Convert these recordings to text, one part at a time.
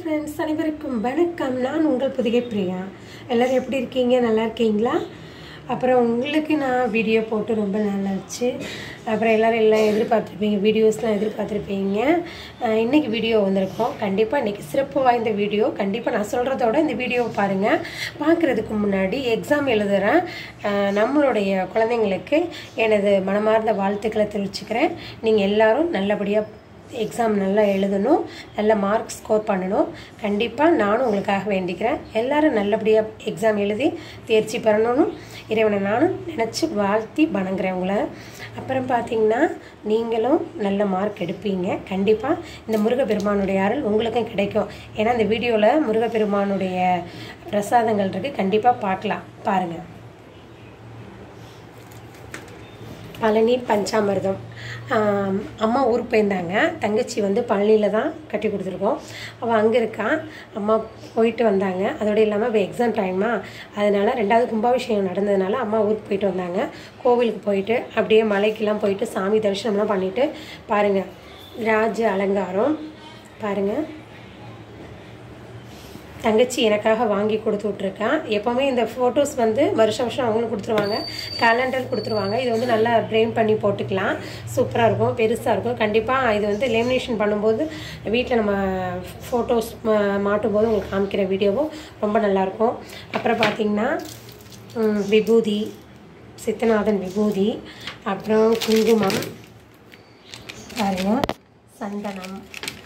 friends அனைவருக்கும் வணக்கம் நான் உங்கள் புதிய பிரியா எல்லோரும் எப்படி இருக்கீங்க நல்லா இருக்கீங்களா அப்புறம் உங்களுக்கு நான் வீடியோ போட்டு ரொம்ப நல்லாச்சு அப்புறம் எல்லோரும் எல்லாம் எதிர்பார்த்துருப்பீங்க வீடியோஸ்லாம் எதிர்பார்த்துருப்பீங்க அஹ் இன்னைக்கு வீடியோ வந்திருக்கோம் கண்டிப்பாக இன்றைக்கி சிறப்பு வாய்ந்த வீடியோ கண்டிப்பாக நான் சொல்கிறதோட இந்த வீடியோவை பாருங்கள் பார்க்குறதுக்கு முன்னாடி எக்ஸாம் எழுதுகிறேன் அஹ் நம்மளுடைய குழந்தைங்களுக்கு எனது மனமார்ந்த வாழ்த்துக்களை தெரிவிச்சுக்கிறேன் நீங்கள் எல்லாரும் நல்லபடியாக எக்ஸாம் நல்லா எழுதணும் நல்ல மார்க் ஸ்கோர் பண்ணணும் கண்டிப்பாக நானும் உங்களுக்காக வேண்டிக்கிறேன் எல்லாரும் நல்லபடியாக எக்ஸாம் எழுதி தேர்ச்சி பெறணும்னு இறைவனை நானும் நினச்சி வாழ்த்தி வணங்குறேன் உங்களை அப்புறம் பார்த்தீங்கன்னா நீங்களும் நல்ல மார்க் எடுப்பீங்க கண்டிப்பாக இந்த முருகப்பெருமானுடைய அருள் உங்களுக்கும் கிடைக்கும் ஏன்னா இந்த வீடியோவில் முருகப்பெருமானுடைய பிரசாதங்கள் இருக்குது கண்டிப்பாக பார்க்கலாம் பாருங்கள் பழனி பஞ்சாமிர்தம் ஆம், அம்மா ஊருக்கு போயிருந்தாங்க தங்கச்சி வந்து பழனியில் தான் கட்டி கொடுத்துருக்கோம் அவள் அங்கே இருக்கா அம்மா போயிட்டு வந்தாங்க அதோடு இல்லாமல் இப்போ எக்ஸாம் டைமா அதனால் ரெண்டாவது கும்பாபிஷேகம் நடந்ததுனால அம்மா ஊருக்கு போயிட்டு வந்தாங்க கோவிலுக்கு போயிட்டு அப்படியே மலைக்கெல்லாம் போயிட்டு சாமி தரிசனம்லாம் பண்ணிவிட்டு பாருங்கள் ராஜ அலங்காரம் பாருங்கள் தங்கச்சி எனக்காக வாங்கி கொடுத்து விட்ருக்கேன் எப்போவுமே இந்த ஃபோட்டோஸ் வந்து வருஷம் வருஷம் அவங்களும் கொடுத்துருவாங்க கேலண்டர் கொடுத்துருவாங்க இது வந்து நல்லா ஃப்ரேம் பண்ணி போட்டுக்கலாம் சூப்பராக இருக்கும் பெருசாக இருக்கும் கண்டிப்பாக இது வந்து லேமினேஷன் பண்ணும்போது வீட்டில் நம்ம ஃபோட்டோஸ் மாட்டும் போது உங்களுக்கு காமிக்கிற வீடியோவும் ரொம்ப நல்லாயிருக்கும் அப்புறம் பார்த்திங்கன்னா ம், விபூதி சித்தநாதன் விபூதி அப்புறம் குங்குமம் பாருங்க சந்தனம்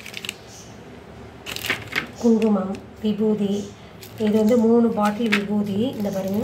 குங்குமம் விபூதி இது வந்து மூணு பாட்டில் விபூதி இந்த பாருங்க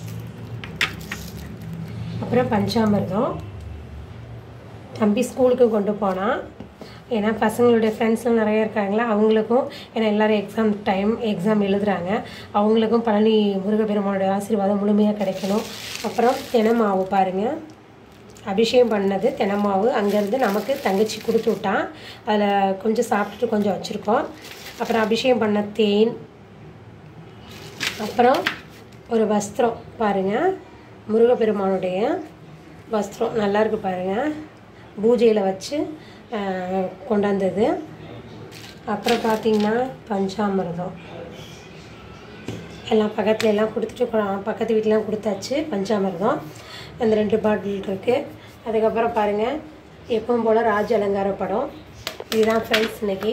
அப்புறம் பஞ்சாமிர்தம் தம்பி ஸ்கூலுக்கு கொண்டு போனான் ஏன்னா பசங்களுடைய ஃப்ரெண்ட்ஸ்லாம் நிறைய இருக்காங்களா அவங்களுக்கும் ஏன்னா எல்லோரும் எக்ஸாம் டைம் எக்ஸாம் எழுதுறாங்க அவங்களுக்கும் பழனி முருகப்பெருமானோட ஆசீர்வாதம் முழுமையாக கிடைக்கணும் அப்புறம் தினமாவு பாருங்கள் அபிஷேகம் பண்ணது தினமாவு அங்கேருந்து நமக்கு தங்கச்சி கொடுத்து விட்டான் அதில் கொஞ்சம் சாப்பிட்டுட்டு கொஞ்சம் வச்சுருக்கோம் அப்புறம் அபிஷேகம் பண்ண தேன் அப்புறம் ஒரு வஸ்திரம் பாருங்கள் முருகப்பெருமானுடைய வஸ்திரம் நல்லா இருக்கு பாருங்கள் பூஜையில் வச்சு ஆஹ், கொண்டாந்தது அப்புறம் பார்த்திங்கன்னா பஞ்சாமிர்தம் எல்லாம் பக்கத்துல எல்லாம் கொடுத்துட்டு கொ- பக்கத்து வீட்டிலாம் கொடுத்தாச்சு பஞ்சாமிர்தம் அந்த ரெண்டு பாட்டில் இருக்குது அதுக்கப்புறம் பாருங்கள் எப்பவும் போல் ராஜ அலங்கார படம் இதுதான் ஃப்ரெண்ட்ஸ் இன்னைக்கு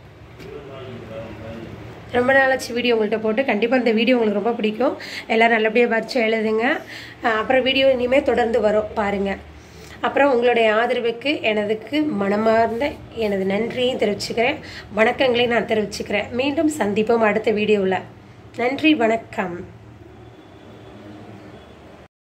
ரொம்ப நாளாச்சு வீடியோ உங்கள்கிட்ட போட்டு கண்டிப்பாக இந்த வீடியோ உங்களுக்கு ரொம்ப பிடிக்கும் எல்லோரும் நல்லபடியாக வச்சு எழுதுங்க அஹ் அப்புறம் வீடியோ இனிமேல் தொடர்ந்து வரும் பாருங்கள் அப்புறம் உங்களுடைய ஆதரவுக்கு எனதுக்கு மனமார்ந்த எனது நன்றியையும் தெரிவிச்சுக்கிறேன் வணக்கங்களையும் நான் தெரிவிச்சுக்கிறேன் மீண்டும் சந்திப்போம் அடுத்த வீடியோவில் நன்றி வணக்கம்